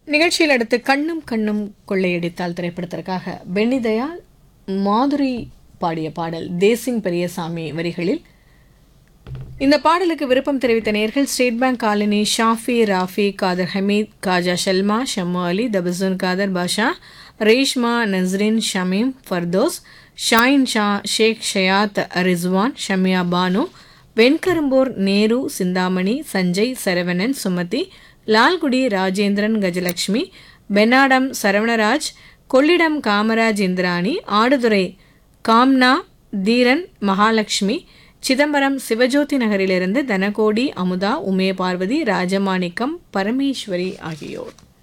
நிகழ்ச்சியில் அடுத்து கண்ணும் கண்ணும் கொள்ளையடித்தால் திரைப்படத்திற்காக பென்னி தயாள் மாதுரி பாடிய பாடல் தேசிங் பெரியசாமி வரிகளில் இந்த பாடலுக்கு விருப்பம் தெரிவித்த நேர்கள் state bank colony Shafi Rafi Khader Hameed Khaja Shalma Shammu Ali Tabassum Khader Basha Reshma Nasrin Shameem Firdous Shahin Shah Sheikh Shayad Rizwan Shamiya Banu Venkarumbur Nehru Chintamani Sanjay Saravanan Sumathi Lalgudi Rajendran Gajalakshmi Pennadam Saravanaraj Kollidam Kamaraj Indrani Aduthurai Kamna Dheeran Mahalakshmi Chidambaram Sivajothi நகரிலிருந்து தனகோடி அமுதா உமே பார்வதி ராஜமாணிக்கம் பரமேஸ்வரி ஆகியோர்